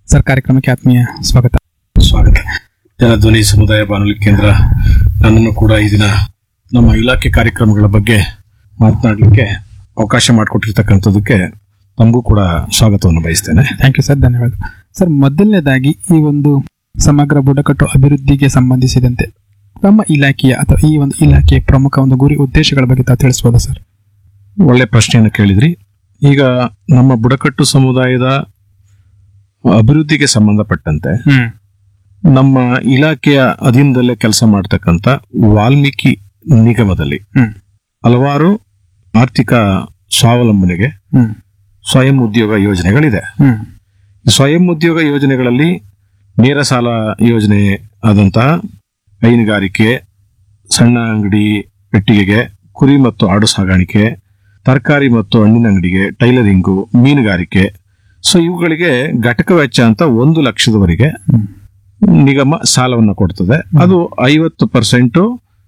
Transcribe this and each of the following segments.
Sir ಕಾರ್ಯಕ್ರಮಕ್ಕೆ ಆತ್ಮೀಯ ಸ್ವಾಗತ ಸ್ವಾಗತ ಜನಧ್ವನಿ ಸಮುದಾಯ ಬಾನುಲಿ ಕೇಂದ್ರ ನನ್ನನ್ನು ಕೂಡ ಈ ದಿನ ನಮ್ಮ ಇಲಾಖೆ ಕಾರ್ಯಕ್ರಮಗಳ ಬಗ್ಗೆ ಮಾತನಾಡಲಿಕ್ಕೆ ಅವಕಾಶ ಮಾಡಿಕೊಟ್ಟಿರ್ತಕ್ಕಂಥದ್ದಕ್ಕೆ ತಮಗೂ ಕೂಡ ಸ್ವಾಗತವನ್ನು ಬಯಸ್ತೇನೆ ಥ್ಯಾಂಕ್ ಯು ಸರ್ ಧನ್ಯವಾದ ಸರ್ ಮೊದಲನೇದಾಗಿ ಈ ಒಂದು ಸಮಗ್ರ ಬುಡಕಟ್ಟು ಅಭಿವೃದ್ಧಿಗೆ ಸಂಬಂಧಿಸಿದಂತೆ ನಮ್ಮ ಇಲಾಖೆಯ ಅಥವಾ ಈ ಒಂದು ಇಲಾಖೆಯ ಪ್ರಮುಖ ಒಂದು ಗುರಿ ಉದ್ದೇಶಗಳ ಬಗ್ಗೆ ತಾವು ತಿಳಿಸ್ಬೋದಾ ಸರ್ ಒಳ್ಳೆ ಪ್ರಶ್ನೆಯನ್ನು ಕೇಳಿದ್ರಿ ಈಗ ನಮ್ಮ ಬುಡಕಟ್ಟು ಸಮುದಾಯದ ಅಭಿವೃದ್ಧಿಗೆ ಸಂಬಂಧಪಟ್ಟಂತೆ ಹ್ಮ್ ನಮ್ಮ ಇಲಾಖೆಯ ಅಧೀನದಲ್ಲೇ ಕೆಲಸ ಮಾಡ್ತಕ್ಕಂಥ ವಾಲ್ಮೀಕಿ ನಿಗಮದಲ್ಲಿ ಹ್ಮ್ ಹಲವಾರು ಆರ್ಥಿಕ ಸ್ವಾವಲಂಬನೆಗೆ ಹ್ಮ್ ಸ್ವಯಂ ಉದ್ಯೋಗ ಯೋಜನೆಗಳಿದೆ ಹ್ಮ್ ಸ್ವಯಂ ಉದ್ಯೋಗ ಯೋಜನೆಗಳಲ್ಲಿ ನೇರ ಸಾಲ ಯೋಜನೆ ಆದಂತಹ ಹೈನುಗಾರಿಕೆ ಸಣ್ಣ ಅಂಗಡಿ ಪೆಟ್ಟಿಗೆಗೆ ಕುರಿ ಮತ್ತು ಆಡು ಸಾಗಾಣಿಕೆ ತರಕಾರಿ ಮತ್ತು ಹಣ್ಣಿನ ಅಂಗಡಿಗೆ ಟೈಲರಿಂಗು ಮೀನುಗಾರಿಕೆ ಸೊ ಇವುಗಳಿಗೆ ಘಟಕ ವೆಚ್ಚ ಅಂತ ಒಂದು ಲಕ್ಷದವರೆಗೆ ಹ್ಮ್. ನಿಗಮ ಸಾಲವನ್ನು ಕೊಡ್ತದೆ ಅದು ಐವತ್ತು ಪರ್ಸೆಂಟ್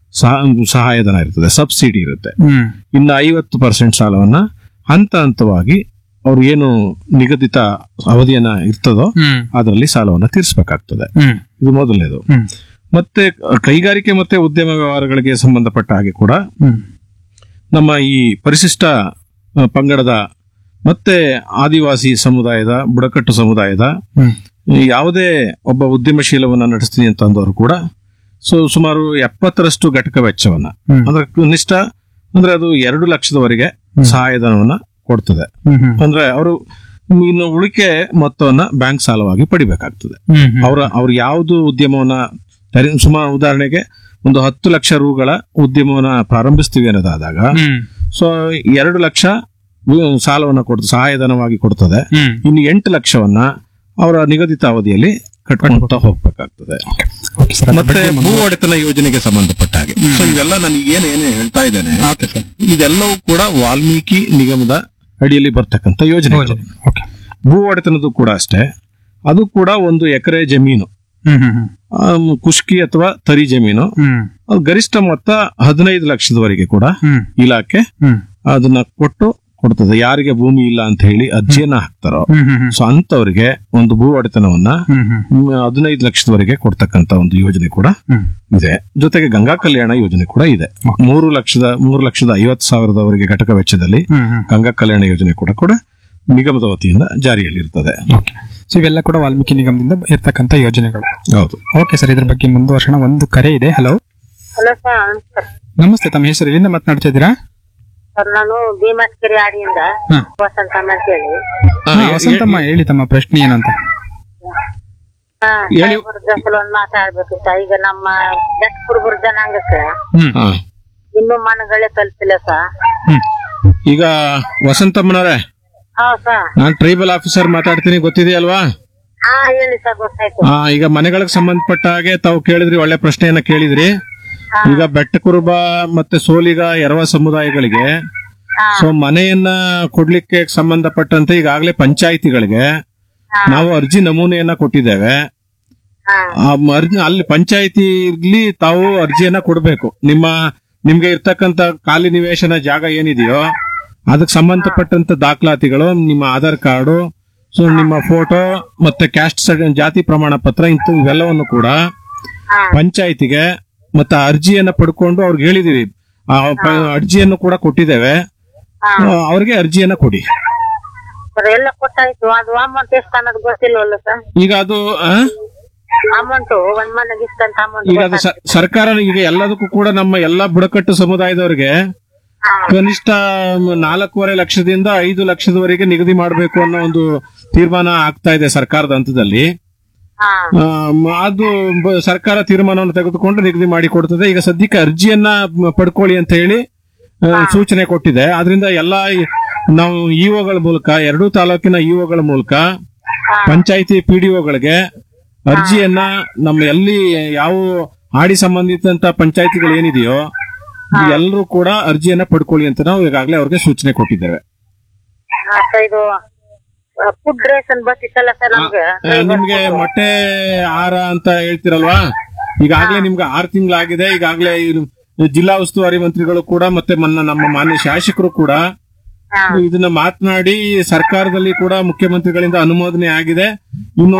ಸಹಾಯಧನ ಇರ್ತದೆ ಸಬ್ಸಿಡಿ ಇರುತ್ತೆ ಹ್ಮ್ ಇನ್ನು ಐವತ್ತು ಪರ್ಸೆಂಟ್ ಸಾಲವನ್ನ ಹಂತ ಹಂತವಾಗಿ ಅವ್ರು ಏನು ನಿಗದಿತ ಅವಧಿಯನ್ನ ಇರ್ತದೋ ಹ್ಮ್ ಅದರಲ್ಲಿ ಸಾಲವನ್ನ ತೀರಿಸಬೇಕಾಗ್ತದೆ ಹ್ಮ್ ಇದು ಮೊದಲನೇದು ಹ್ಮ್ ಮತ್ತೆ ಕೈಗಾರಿಕೆ ಮತ್ತೆ ಉದ್ಯಮ ವ್ಯವಹಾರಗಳಿಗೆ ಸಂಬಂಧಪಟ್ಟ ಹಾಗೆ ಕೂಡ ಹ್ಮ್ ನಮ್ಮ ಈ ಪರಿಶಿಷ್ಟ ಆ, ಪಂಗಡದ ಮತ್ತೆ ಆದಿವಾಸಿ ಸಮುದಾಯದ ಬುಡಕಟ್ಟು ಸಮುದಾಯದ ಹ್ಮ್ ಈ ಯಾವುದೇ ಒಬ್ಬ ಉದ್ಯಮಶೀಲವನ್ನ ನಡೆಸ್ತೀನಿ ಅಂತ ಅಂದವರು ಕೂಡ ಸೊ ಸುಮಾರು ಎಪ್ಪತ್ತರಷ್ಟು ಘಟಕ ವೆಚ್ಚವನ್ನ ಹ್ಮ್. ಅಂದ್ರೆ ಕನಿಷ್ಠ ಅಂದ್ರೆ ಅದು ಎರಡು ಲಕ್ಷದವರೆಗೆ ಸಹಾಯಧನವನ್ನ ಕೊಡ್ತದೆ ಹ್ಮ್ ಹ್ಮ್ ಅಂದ್ರೆ ಅವರು ಇನ್ನು ಉಳಿಕೆ ಮೊತ್ತವನ್ನ ಬ್ಯಾಂಕ್ ಸಾಲವಾಗಿ ಪಡಿಬೇಕಾಗ್ತದೆ ಹ್ಮ್ ಹ್ಮ್ ಅವರ ಅವ್ರು ಯಾವುದು ಉದ್ಯಮವನ್ನ ತರಿ- ಸುಮಾರು ಉದಾಹರಣೆಗೆ ಒಂದು ಹತ್ತು ಲಕ್ಷ ರೂಗಳ ಉದ್ಯಮವನ್ನ ಪ್ರಾರಂಭಿಸ್ತೀವಿ ಅನ್ನೋದಾದಾಗ ಹ್ಮ್ ಸೊ ಎರಡು ಲಕ್ಷ ವಿ- ಸಾಲವನ್ನ ಕೊಡ್ತದೆ ಸಹಾಯಧನವಾಗಿ ಕೊಡ್ತದೆ ಹ್ಮ್ ಇನ್ನು ಎಂಟು ಲಕ್ಷವನ್ನ ಅವರ ನಿಗದಿತ ಅವಧಿಯಲ್ಲಿ ಕಟ್ಕೊಂತ ಹೋಗ್ಬೇಕಾಗ್ತದೆ ಓಕೆ ಸರ್ ಅದ್ರ ಮತ್ತೆ ಬಗ್ಗೆ ಭೂ ಒಡೆತನ ಯೋಜನೆಗೆ ಸಂಬಂಧಪಟ್ಟ ಹಾಗೆ ಸೊ ಇವೆಲ್ಲ ನನಗೆ ಏನ್ ಏನೇ ಹೇಳ್ತಾ ಇದ್ದೇನೆ ಓಕೆ ಸರ್ ಇದೆಲ್ಲವೂ ಕೂಡ ವಾಲ್ಮೀಕಿ ನಿಗಮದ ಅಡಿಯಲ್ಲಿ ಬರ್ತಕ್ಕಂಥ ಯೋಜನೆಗಳು ಓಕೆ ಭೂ ಒಡೆತನದ್ದು ಕೂಡ ಅಷ್ಟೇ ಅದು ಕೂಡ ಒಂದು ಎಕರೆ ಜಮೀನು ಹ್ಮ್ ಹ್ಮ್ ಹ್ಮ್ ಆಮ್, ಕುಷ್ಕಿ ಅಥವಾ ತರಿ ಜಮೀನು ಹ್ಮ್ ಅದು ಗರಿಷ್ಠ ಮೊತ್ತ ಹದಿನೈದು ಲಕ್ಷದವರೆಗೆ ಕೂಡ ಹ್ಮ್ ಇಲಾಖೆ ಹ್ಮ್ ಅದನ್ನ ಕೊಟ್ಟು ಕೊಡ್ತದೆ ಯಾರಿಗೆ ಭೂಮಿ ಇಲ್ಲ ಅಂತ ಹೇಳಿ ಅರ್ಜಿಯನ್ನ ಹಾಕ್ತಾರೋ ಹ್ಮ್ ಹ್ಮ್ ಹ್ಮ್ ಸೊ ಅಂತವರಿಗೆ ಒಂದು ಭೂ ಒಡೆತನವನ್ನ ಹ್ಮ್ ಹ್ಮ್ ಮ್, ಹದಿನೈದು ಲಕ್ಷದವರೆಗೆ ಕೊಡ್ತಕ್ಕಂತ ಒಂದು ಯೋಜನೆ ಕೂಡ ಹ್ಮ್ ಇದೆ ಜೊತೆಗೆ ಗಂಗಾ ಕಲ್ಯಾಣ ಯೋಜನೆ ಕೂಡ ಇದೆ ಮೂರು ಲಕ್ಷದ ಮೂರು ಲಕ್ಷದ ಐವತ್ತು ಸಾವಿರದವರೆಗೆ ಘಟಕ ವೆಚ್ಚದಲ್ಲಿ ಹ್ಮ್ ಹ್ಮ್ ಗಂಗಾ ಕಲ್ಯಾಣ ಯೋಜನೆ ಕೂಡ ಕೂಡ ನಿಗಮದ ವತಿಯಿಂದ ಜಾರಿಯಲ್ಲಿರ್ತದೆ ಓಕೆ ಸೊ ಇವೆಲ್ಲ ಕೂಡ ವಾಲ್ಮೀಕಿ ನಿಗಮದಿಂದ ಇರ್ತಕ್ಕಂಥ ಯೋಜನೆಗಳು ಹೌದು ಓಕೆ ಸರ್ ಇದ್ರ ಬಗ್ಗೆ ಮುಂದುವರ್ಸೋಣ ಒಂದು ಕರೆ ಇದೆ ಹಲೋ ಹಲೋ ಸರ್ ನಮಸ್ಕಾರ ನಮಸ್ತೆ ತಮ್ಮ ಹೆಸರು ಎಲ್ಲಿಂದ ಮಾತನಾಡ್ತಾ ಇದ್ದೀರಾ ಸರ್ ನಾನು ಭೀಮಸ್ಕೆರೆ ಆಡಿಯಿಂದ ಹಾ. ವಸಂತ ಅಂತ ಹೇಳಿ ಆ, ಹಾ, ವಸಂತಮ್ಮ ಹೇಳಿ ತಮ್ಮ ಪ್ರಶ್ನೆ ಏನಂತ ಹಾ ಹೇಳಿ. ಸಾಹೇಬ್ರ ಸಲುವಾಗಿ ಮಾತಾಡ್ಬೇಕು ಸರ್ ಈಗ ನಮ್ಮ ಬೆಟ್ಟ ಕುರುಬರ ಜನಾಂಗಕ್ಕೆ ಹ್ಮ್ ಹಾ. ಇನ್ನೂ ಮನಗಳೇ ತಲುಪಿಲ್ಲ ಸರ್ ಹ್ಮ್ ಈಗ ವಸಂತಮ್ಮನವರೇ ಹಾ ಸರ್ ನಾನ್ ಟ್ರೈಬಲ್ ಆಫೀಸರ್ ಮಾತಾಡ್ತೀನಿ ಗೊತ್ತಿದೆಯಲ್ವಾ ಹಾ ಹೇಳಿ ಸರ್ ಗೊತ್ತಾಯ್ತು ಆ, ಈಗ ಮನೆಗಳಿಗೆ ಸಂಬಂಧಪಟ್ಟ ಹಾಗೆ ತಾವು ಕೇಳಿದ್ರಿ ಒಳ್ಳೆ ಪ್ರಶ್ನೆಯನ್ನ ಕೇಳಿದ್ರಿ ಹಾ. ಈಗ ಬೆಟ್ಟ ಕುರುಬ ಮತ್ತೆ ಸೋಲಿಗ ಎರವ ಸಮುದಾಯಗಳಿಗೆ ಹಾ. ಸೊ ಮನೆಯನ್ನ ಕೊಡ್ಲಿಕ್ಕೆ ಸಂಬಂಧಪಟ್ಟಂತೆ ಈಗಾಗಲೇ ಪಂಚಾಯಿತಿಗಳಿಗೆ ಹಾ. ನಾವು ಅರ್ಜಿ ನಮೂನೆಯನ್ನ ಕೊಟ್ಟಿದ್ದೇವೆ ಹಾ ಆ ಮ- ಅರ್ಜಿ ಅಲ್ಲಿ ಪಂಚಾಯಿತಿಲಿ ತಾವು ಅರ್ಜಿಯನ್ನ ಕೊಡಬೇಕು ನಿಮ್ಮ ನಿಮ್ಗೆ ಇರ್ತಕ್ಕಂತ ಖಾಲಿ ನಿವೇಶನ ಜಾಗ ಏನಿದೆಯೋ ಅದಕ್ಕೆ ಸಂಬಂಧಪಟ್ಟಂತ ದಾಖಲಾತಿಗಳು ನಿಮ್ಮ ಆಧಾರ್ ಕಾರ್ಡು ಸೊ ನಿಮ್ಮ ಫೋಟೋ ಮತ್ತೆ ಕ್ಯಾಸ್ಟ್ ಸರ್ಟಿ- ಜಾತಿ ಪ್ರಮಾಣ ಪತ್ರ ಇಂಥ ಇವೆಲ್ಲವನ್ನು ಕೂಡ ಹಾ ಪಂಚಾಯಿತಿಗೆ ಮತ್ತೆ ಅರ್ಜಿಯನ್ನ ಪಡ್ಕೊಂಡು ಅವ್ರಿಗೆ ಹೇಳಿದೀವಿ ಆ ಪ- ಅರ್ಜಿಯನ್ನು ಕೂಡ ಕೊಟ್ಟಿದ್ದೇವೆ ಹಾ ಆ, ಅವ್ರಿಗೆ ಅರ್ಜಿಯನ್ನ ಕೊಡಿ ಸರ್ ಎಲ್ಲ ಕೊಟ್ಟಾಯ್ತು ಅದು ಅಮೌಂಟ್ ಎಷ್ಟು ಅನ್ನೋದು ಗೊತ್ತಿಲ್ವಲ್ಲ ಸರ್ ಈಗ ಅದು ಆ? ಅಮೌಂಟ್ ಒಂದ್ ಮನೆಗೆ ಇಷ್ಟಂತ ಈಗ ಅದು ಅಮೌಂಟ್ ಸ- ಸರ್ಕಾರ ಈಗ ಎಲ್ಲದಕ್ಕೂ ಕೂಡ ನಮ್ಮ ಎಲ್ಲಾ ಬುಡಕಟ್ಟು ಸಮುದಾಯದವರಿಗೆ ಹಾ ಕನಿಷ್ಠ ನಾಲ್ಕೂವರೆ ಲಕ್ಷದಿಂದ ಐದು ಲಕ್ಷದವರೆಗೆ ನಿಗದಿ ಮಾಡಬೇಕು ಅನ್ನೋ ಒಂದು ತೀರ್ಮಾನ ಆಗ್ತಾ ಇದೆ ಸರ್ಕಾರದ ಹಂತದಲ್ಲಿ ಹಾ ಆಮ್, ಅದು ಬ- ಸರ್ಕಾರ ತೀರ್ಮಾನವನ್ನು ತೆಗೆದುಕೊಂಡು ನಿಗದಿ ಮಾಡಿ ಕೊಡ್ತದೆ ಈಗ ಸದ್ಯಕ್ಕೆ ಅರ್ಜಿಯನ್ನ ಮ್, ಪಡ್ಕೊಳ್ಳಿ ಅಂತ ಹೇಳಿ ಆ, ಸೂಚನೆ ಕೊಟ್ಟಿದೆ ಆದ್ರಿಂದ ಎಲ್ಲಾ ಈ- ನಾವು ಇಒಗಳ ಮೂಲಕ ಎರಡೂ ತಾಲೂಕಿನ ಇಒಗಳ ಮೂಲಕ ಪಂಚಾಯಿತಿ ಪಿಡಿಒಗಳಿಗೆ ಅರ್ಜಿಯನ್ನ ನಮ್ಮ ಎಲ್ಲಿ ಯಾವ ಹಾಡಿ ಸಂಬಂಧಿತ ಪಂಚಾಯಿತಿಗಳು ಏನಿದೆಯೋ ಎಲ್ಲರೂ ಕೂಡ ಅರ್ಜಿಯನ್ನ ಪಡ್ಕೊಳ್ಳಿ ಅಂತ ನಾವು ಈಗಾಗಲೇ ಅವ್ರಿಗೆ ಸೂಚನೆ ಕೊಟ್ಟಿದ್ದೇವೆ ಹಾ, ಸರ್ ಇದು ಫುಡ್ ರೇಷನ್ ಬರ್ತಿತ್ತಲ್ಲ ಸರ್ ನಮ್ಗೆ ಆ, ನಿಮ್ಗೆ ಮೊಟ್ಟೆ ಆಹಾರ ಅಂತ ಹೇಳ್ತಿರಲ್ವಾ ಈಗಾಗಲೇ ನಿಮ್ಗೆ ಆರು ತಿಂಗಳಾಗಿದೆ ಈಗಾಗಲೇ ಜಿಲ್ಲಾ ಉಸ್ತುವಾರಿ ಮಂತ್ರಿಗಳು ಕೂಡ ಮತ್ತೆ ಮನ್ನ ನಮ್ಮ ಮಾನ್ಯ ಶಾಸಕರು ಕೂಡ ಹಾ ಇದನ್ನ ಮಾತನಾಡಿ ಸರ್ಕಾರದಲ್ಲಿ ಕೂಡ ಮುಖ್ಯಮಂತ್ರಿಗಳಿಂದ ಅನುಮೋದನೆ ಆಗಿದೆ ಇನ್ನು